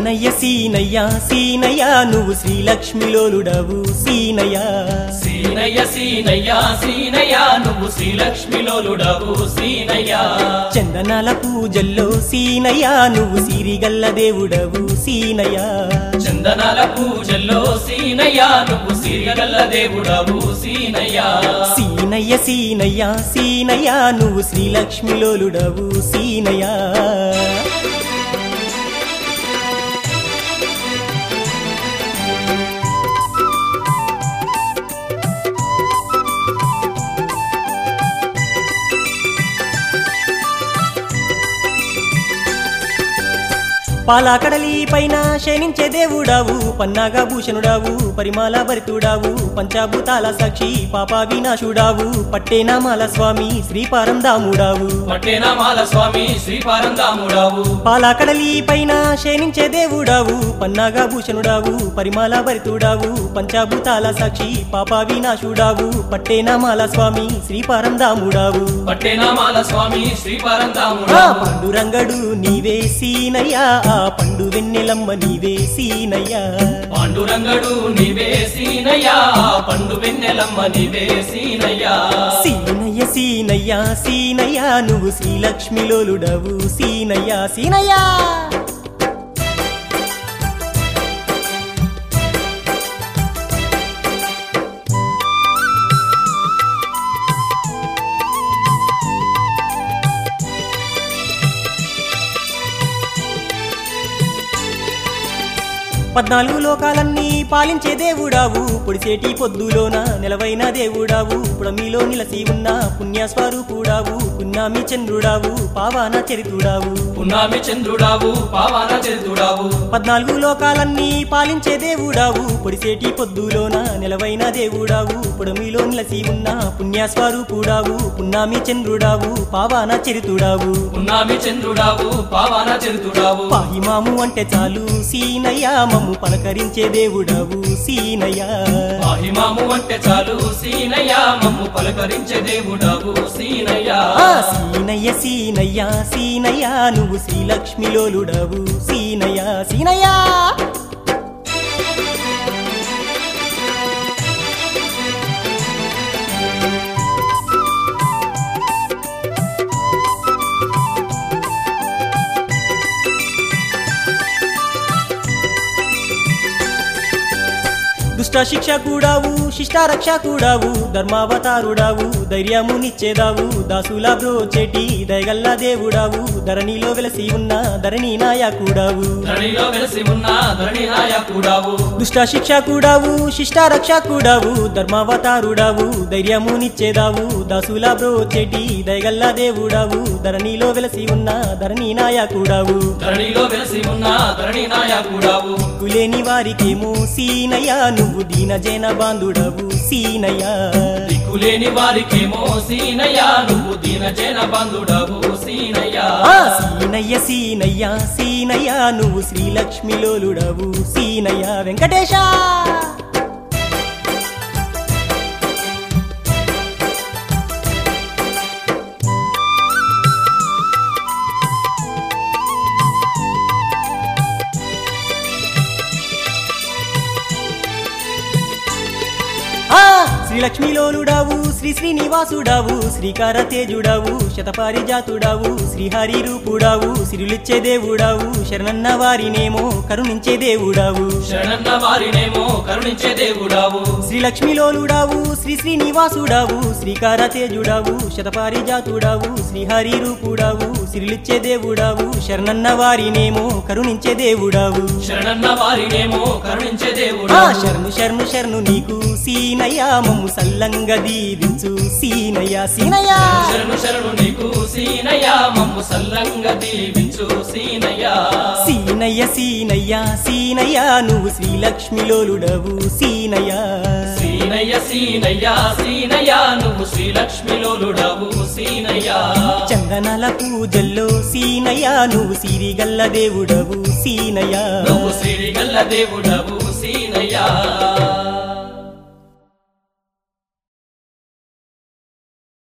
సీనయ్య సీనయ్య సీనయ్య నువ్వు శ్రీలక్ష్మిలోలుడవు సీనయ్య సీనయ్య సీనయ్య సీనయ్య నువ్వు శ్రీలక్ష్మిలోలుడవు సీనయ్య చందనాల పూజల్లో సీనయ్య నువ్వు సిరిగల్ల దేవుడవు సీనయ్య చందనాల పూజల్లో సీనయ్య నువ్వు సిరిగల్ల దేవుడవు సీనయ్య సీనయ్య సీనయ్య సీనయ్య నువ్వు శ్రీలక్ష్మిలోలుడవు సీనయ్య పాలాకడలి పైన శయనించే దేవుడావు పన్నాగ భూషణుడావు పరిమాల భరితుడావు పంచాభూతాల సాక్షి పాప వినాశుడావు పట్టేనామాల స్వామి శ్రీపారం దాముడావు పట్టేనామాల స్వామి శ్రీపారందాముడావు పాలాకడలి పైన శయనించే దేవుడావు పన్నాగ భూషణుడావు పరిమాల భరితుడావు పంచాభూతాల సాక్షి పాప వినాశుడావు పట్టేనామాల స్వామి శ్రీపారం దాముడావు పట్టేనామాల స్వామి ఆ శ్రీపారందాముడావు పండురంగడు నీవే సీనయ్యా ఆ పండు వెన్నెలమ్మ నీవే సీనయ్యా పాండురంగడు నీవే సీనయ్యా పండు వెన్నెలమ్మ నీవే సీనయ్యా సీనయ్య సీనయ్య సీనయ్య నువ్వు శ్రీలక్ష్మిలోలుడవు సీనయ్య సీనయ్య పద్నాలుగు లోకాలన్నీ పాలించే దేవుడావు పొడిసేటి పొద్దులోన నిలవైన దేవుడావు పుడమిలో నిలసి ఉన్న పుణ్యస్వరూపుడావు పున్నామి చంద్రుడావు పావాన చరితుడావు పున్నామి చంద్రుడావు పావాన చరితుడావు పద్నాలుగు లోకాలన్నీ పాలించే దేవుడావు పొడిసేటి పొద్దులోన నిలవైన దేవుడావు పుడమిలో నిలసి ఉన్న పుణ్యస్వరూపుడావు పున్నామి చంద్రుడావు పావాన చరితుడావు పున్నామి చంద్రుడావు పావాన చరితుడావు పాహిమాము అంటే చాలు సీనయ్య మమ్ము పలకరించే దేవుడావు సీనయ్య పాహిమాము అంటే చాలు సీనయ్య మమ్ము పలకరించే దేవుడావు సీనయ్య ఆ సీనయ్య సీనయ్య సీనయ్య నువ్వు శ్రీలక్ష్మిలోలుడవు సీనయ్య సీనయ్య దుష్ట శిక్ష కూడావు శిష్ట రక్ష కూడావు ధర్మావతారుడావు ధైర్యము నిచ్చేదావు దాసుల బ్రోచేటి దయగల్ల దేవుడావు ధరణిలో వెలసి ఉన్న ధరణి నాయకుడావు ధరణిలో వెలసి ఉన్న ధరణి నాయకుడావు దుష్ట శిక్ష కూడావు శిష్ట రక్ష కూడావు ధర్మావతారుడావు ధైర్యము నిచ్చేదావు దాసుల బ్రోచేటి దయగల్ల దేవుడావు ధరణిలో వెలసి ఉన్న ధరణి నాయకుడావు ధరణిలో వెలసి ఉన్న ధరణి నాయకుడావు కులేని వారికేమో సీనయ్య నువ్వు దీన జన బాంధుడవు సీనయ్య దిక్కులేని వారికేమో సీనయ్య నువ్వు దీన జన బంధుడవు సీనయ్య ఆ సీనయ్య సీనయ్య సీనయ్య నువ్వు శ్రీలక్ష్మిలోలుడవు సీనయ్య వెంకటేశ ఆ శ్రీలక్ష్మిలోలుడావు శ్రీ శ్రీనివాసుడావు శ్రీకార తేజుడావు శతపారిజాతుడావు శ్రీహరి రూపుడావు సిరులిచ్చే దేవుడావు శరణన్న వారినేమో కరుణించే దేవుడావు శరణన్న వారినేమో కరుణించే దేవుడావు శ్రీలక్ష్మిలోలుడావు శ్రీ శ్రీనివాసుడావు శ్రీకార తేజుడావు శతపారిజాతుడావు శ్రీహరి రూపుడావు సిరులిచ్చే దేవుడావు శరణన్న వారినేమో కరుణించే దేవుడావు శరణన్న వారినేమో కరుణించే ఆ దేవుడావు శరణు శరణు శరణు నీకు సీనయ్య మమ్ము సల్లంగా దీవించు సీనయ్య సీనయ్య శరణు శరణు నీకు సీనయ్య మమ్ము సల్లంగా దీవించు సీనయ్య సీనయ్య సీనయ్య సీనయ్య నువ్వు శ్రీలక్ష్మిలోలుడవు సీనయ్య సీనయ్య సీనయ్య సీనయ్య నువ్వు శ్రీలక్ష్మిలోలుడవు సీనయ్య చందనాల పూజల్లో సీనయ్య నువ్వు సిరిగల్ల దేవుడవు సీనయ్య నువ్వు సిరిగల్ల దేవుడవు